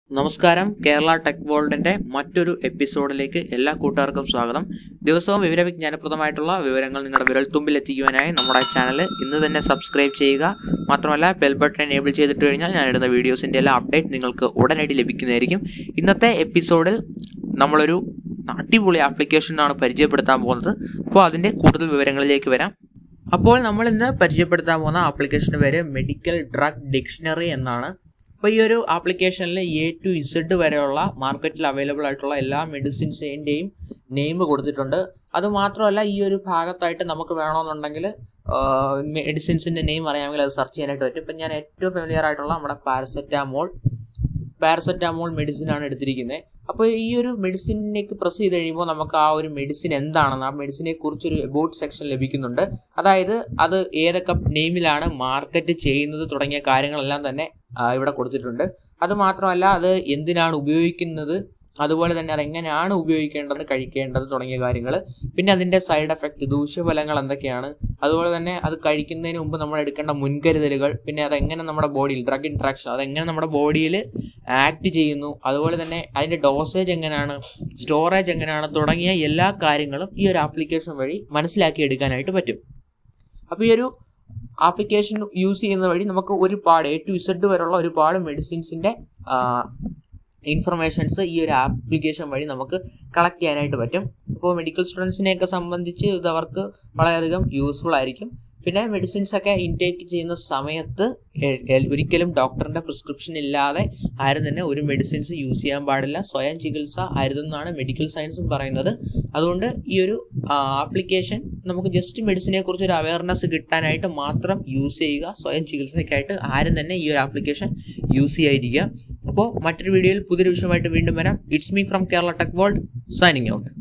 നമസ്കാരം കേരള ടെക് വേൾഡിന്റെ മറ്റൊരു എപ്പിസോഡിലേക്ക് എല്ലാ കൂട്ടുകാർക്കും സ്വാഗതം ദിവസവും വിവര വിജ്ഞാനപ്രദമായിട്ടുള്ള വിവരങ്ങൾ നിങ്ങളുടെ വിരൽത്തുമ്പിൽ എത്തിക്കുവാനായി നമ്മുടെ ചാനൽ ഇന്ന് തന്നെ സബ്സ്ക്രൈബ് ചെയ്യുക മാത്രമല്ല ബെൽ ബട്ടൺ എനേബിൾ ചെയ്തിട്ട് കഴിഞ്ഞാൽ ഞാൻ ഇടുന്ന വീഡിയോസിന്റെ എല്ലാ അപ്ഡേറ്റ് നിങ്ങൾക്ക് ഉടനടി ലഭിക്കുന്നതായിരിക്കും ഇന്നത്തെ എപ്പിസോഡിൽ നമ്മളൊരു അടിപൊളി ആപ്ലിക്കേഷനാണ് പരിചയപ്പെടുത്താൻ പോകുന്നത് അപ്പോൾ അതിൻ്റെ കൂടുതൽ വിവരങ്ങളിലേക്ക് വരാം അപ്പോൾ നമ്മൾ ഇന്ന് പരിചയപ്പെടുത്താൻ പോകുന്ന ആപ്ലിക്കേഷൻ്റെ പേര് മെഡിക്കൽ ഡ്രഗ് ഡിക്ഷണറി എന്നാണ് അപ്പോൾ ഈ ഒരു ആപ്ലിക്കേഷനിൽ എ ടു ഇസഡ് വരെയുള്ള മാർക്കറ്റിൽ അവൈലബിൾ ആയിട്ടുള്ള എല്ലാ മെഡിസിൻസിൻ്റെയും നെയിം കൊടുത്തിട്ടുണ്ട് അത് മാത്രമല്ല ഈ ഒരു ഭാഗത്തായിട്ട് നമുക്ക് വേണമെന്നുണ്ടെങ്കിൽ മെഡിസിൻസിൻ്റെ നെയിം അറിയാമെങ്കിൽ അത് സെർച്ച് ചെയ്യാനായിട്ട് പറ്റും ഇപ്പം ഞാൻ ഏറ്റവും ഫെമിലിയർ ആയിട്ടുള്ള നമ്മുടെ പാരസെറ്റാമോൾ പാരസെറ്റാമോൾ മെഡിസിൻ ആണ് എടുത്തിരിക്കുന്നത് അപ്പോൾ ഈ ഒരു മെഡിസിനിലേക്ക് പ്രസ് ചെയ്ത് കഴിയുമ്പോൾ നമുക്ക് ആ ഒരു മെഡിസിൻ എന്താണെന്ന് ആ മെഡിസിനെ കുറിച്ചൊരു എബൌട്ട് സെക്ഷൻ ലഭിക്കുന്നുണ്ട് അതായത് അത് ഏതൊക്കെ നെയിമിലാണ് മാർക്കറ്റ് ചെയ്യുന്നത് തുടങ്ങിയ കാര്യങ്ങളെല്ലാം തന്നെ ഇവിടെ കൊടുത്തിട്ടുണ്ട് അത് മാത്രമല്ല അത് എന്തിനാണ് ഉപയോഗിക്കുന്നത് അതുപോലെ തന്നെ അത് എങ്ങനെയാണ് ഉപയോഗിക്കേണ്ടത് കഴിക്കേണ്ടത് തുടങ്ങിയ കാര്യങ്ങൾ പിന്നെ അതിൻ്റെ സൈഡ് എഫക്റ്റ് ദൂഷ്യഫലങ്ങൾ എന്തൊക്കെയാണ് അതുപോലെ തന്നെ അത് കഴിക്കുന്നതിന് മുമ്പ് നമ്മൾ എടുക്കേണ്ട മുൻകരുതലുകൾ പിന്നെ അതെങ്ങനെ നമ്മുടെ ബോഡിയിൽ ഡ്രഗ് ഇൻട്രാക്ഷൻ അതെങ്ങനെ നമ്മുടെ ബോഡിയിൽ ആക്ട് ചെയ്യുന്നു അതുപോലെ തന്നെ അതിൻ്റെ ഡോസേജ് എങ്ങനെയാണ് സ്റ്റോറേജ് എങ്ങനെയാണ് തുടങ്ങിയ എല്ലാ കാര്യങ്ങളും ഈ ഒരു ആപ്ലിക്കേഷൻ വഴി മനസ്സിലാക്കി എടുക്കാനായിട്ട് പറ്റും അപ്പോൾ ഈ ഒരു ആപ്ലിക്കേഷൻ യൂസ് ചെയ്യുന്ന വഴി നമുക്ക് ഒരുപാട് എ ടു ഇസഡ് വരെയുള്ള ഒരുപാട് മെഡിസിൻസിൻ്റെ ഇൻഫർമേഷൻസ് ഈ ഒരു ആപ്ലിക്കേഷൻ വഴി നമുക്ക് കളക്ട് ചെയ്യാനായിട്ട് പറ്റും അപ്പോൾ മെഡിക്കൽ സ്റ്റുഡൻസിനെയൊക്കെ സംബന്ധിച്ച് ഇത് അവർക്ക് വളരെയധികം യൂസ്ഫുൾ ആയിരിക്കും പിന്നെ മെഡിസിൻസ് ഒക്കെ ഇൻടേക്ക് ചെയ്യുന്ന സമയത്ത് ഒരിക്കലും ഡോക്ടറിന്റെ പ്രിസ്ക്രിപ്ഷൻ ഇല്ലാതെ ആരും തന്നെ ഒരു മെഡിസിൻസ് യൂസ് ചെയ്യാൻ പാടില്ല സ്വയം ചികിത്സ അരുതെന്നാണ് മെഡിക്കൽ സയൻസും പറയുന്നത് അതുകൊണ്ട് ഈ ഒരു ആപ്ലിക്കേഷൻ നമുക്ക് ജസ്റ്റ് മെഡിസിനെ കുറിച്ച് ഒരു അവയർനെസ് കിട്ടാനായിട്ട് മാത്രം യൂസ് ചെയ്യുക സ്വയം ചികിത്സയ്ക്കായിട്ട് ആരും തന്നെ ഈ ഒരു ആപ്ലിക്കേഷൻ യൂസ് ചെയ്യാതിരിക്കുക അപ്പോൾ മറ്റൊരു വീഡിയോയിൽ പുതിയൊരു വിഷയമായിട്ട് വീണ്ടും വരാം it's me from Kerala tech world signing out